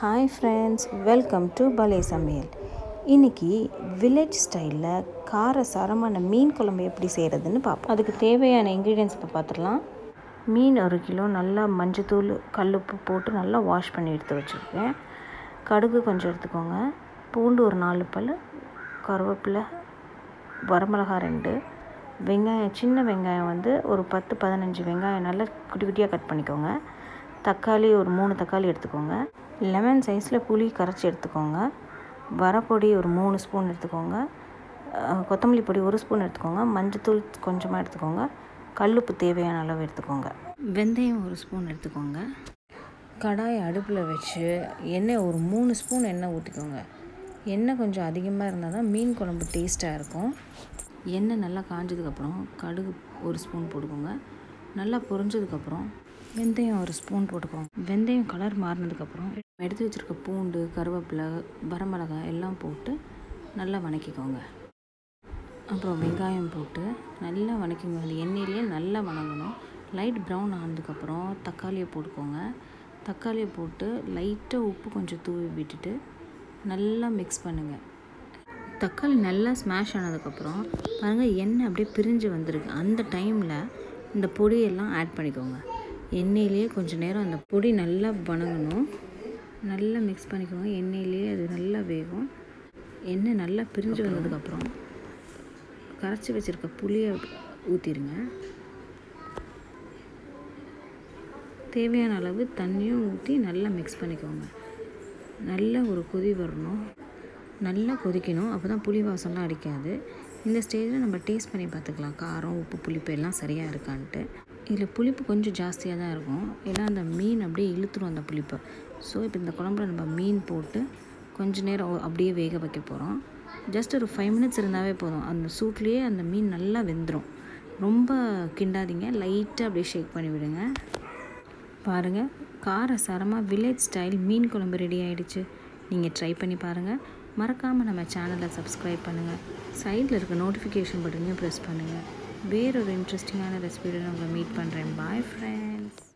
hi friends welcome to பலே சமையல் இன்னைக்கு வில்லேஜ் ஸ்டைலில் கார சாரமான மீன் குழம்பு எப்படி செய்கிறதுன்னு பார்ப்போம் அதுக்கு தேவையான இன்க்ரீடியன்ஸ் இப்போ பார்த்துடலாம் மீன் ஒரு கிலோ நல்லா மஞ்சத்தூள் கல்லுப்பு போட்டு நல்லா வாஷ் பண்ணி எடுத்து வச்சுருக்கேன் கடுகு கொஞ்சம் எடுத்துக்கோங்க பூண்டு ஒரு நாலு பல் கருவேப்பிலை வரமிளகா ரெண்டு வெங்காயம் சின்ன வெங்காயம் வந்து ஒரு பத்து பதினஞ்சு வெங்காயம் நல்லா குட்டி குட்டியாக கட் பண்ணிக்கோங்க தக்காளி ஒரு மூணு தக்காளி எடுத்துக்கோங்க லெமன் சைஸில் புளி கரைச்சி எடுத்துக்கோங்க வரப்பொடி ஒரு மூணு ஸ்பூன் எடுத்துக்கோங்க அஹ் கொத்தமல்லி பொடி ஒரு ஸ்பூன் எடுத்துக்கோங்க மஞ்சத்தூள் கொஞ்சமாக எடுத்துக்கோங்க கல்லுப்பு தேவையான அளவு எடுத்துக்கோங்க வெந்தயம் ஒரு ஸ்பூன் எடுத்துக்கோங்க கடாயை அடுப்பில் வச்சு எண்ணெய் ஒரு மூணு ஸ்பூன் எண்ணெய் ஊற்றிக்கோங்க எண்ணெய் கொஞ்சம் அதிகமாக இருந்தால் தான் மீன் குழம்பு டேஸ்ட்டாக இருக்கும் எண்ணெய் நல்லா காஞ்சதுக்கப்புறம் கடுகு ஒரு ஸ்பூன் போட்டுக்கோங்க நல்லா பொரிஞ்சதுக்கப்புறம் வெந்தயம் ஒரு ஸ்பூன் போட்டுக்கோங்க வெந்தயம் கலர் மாறினதுக்கப்புறம் எடுத்து வச்சுருக்க பூண்டு கருவேப்பிலை வரமிளகாய் எல்லாம் போட்டு நல்லா வணக்கிக்கோங்க அப்புறம் வெங்காயம் போட்டு நல்லா வணக்கிங்க அந்த எண்ணெயிலேயே நல்லா வணங்கணும் லைட் ப்ரௌன் ஆனதுக்கப்புறம் தக்காளியை போட்டுக்கோங்க தக்காளியை போட்டு லைட்டாக உப்பு கொஞ்சம் தூவி விட்டுட்டு நல்லா மிக்ஸ் பண்ணுங்கள் தக்காளி நல்லா ஸ்மாஷ் ஆனதுக்கப்புறம் பாருங்கள் எண்ணெய் அப்படியே பிரிஞ்சு வந்திருக்கு அந்த டைமில் இந்த பொடியெல்லாம் ஆட் பண்ணிக்கோங்க எண்ணெயிலே கொஞ்சம் நேரம் அந்த பொடி நல்லா வணங்கணும் நல்லா மிக்ஸ் பண்ணிக்கோங்க எண்ணெயிலே அது நல்லா வேகும் எண்ணெய் நல்லா பிரிஞ்சு வந்ததுக்கப்புறம் கரைச்சி வச்சுருக்க புளியை ஊற்றிடுங்க தேவையான அளவு தண்ணியும் ஊற்றி நல்லா மிக்ஸ் பண்ணிக்கோங்க நல்ல ஒரு கொதி வரணும் நல்லா கொதிக்கணும் அப்போ தான் புளி வாசம்லாம் அடிக்காது இந்த ஸ்டேஜில் நம்ம டேஸ்ட் பண்ணி பார்த்துக்கலாம் காரம் உப்பு புளிப்பு எல்லாம் சரியாக இருக்கான்ட்டு இதில் புளிப்பு கொஞ்சம் ஜாஸ்தியாக தான் இருக்கும் ஏன்னா அந்த மீன் அப்படியே இழுத்துரும் அந்த புளிப்பை ஸோ இப்போ இந்த குழம்புல நம்ம மீன் போட்டு கொஞ்ச நேரம் அப்படியே வேக வைக்க போகிறோம் ஜஸ்ட் ஒரு ஃபைவ் மினிட்ஸ் இருந்தாவே போதும் அந்த சூட்லேயே அந்த மீன் நல்லா வெந்துடும் ரொம்ப கிண்டாதீங்க லைட்டாக அப்படியே ஷேக் பண்ணி விடுங்க பாருங்கள் கார சாரமாக வில்லேஜ் ஸ்டைல் மீன் குழம்பு ரெடி ஆகிடுச்சு நீங்கள் ட்ரை பண்ணி பாருங்கள் மறக்காமல் நம்ம சேனலை சப்ஸ்கிரைப் பண்ணுங்கள் சைடில் இருக்க நோட்டிஃபிகேஷன் பட்டனையும் ப்ரெஸ் பண்ணுங்கள் வேறொரு இன்ட்ரெஸ்டிங்கான ரெசிபியோட நான் உங்களை மீட் பண்ணுறேன் பாய் ஃப்ரெண்ட்ஸ்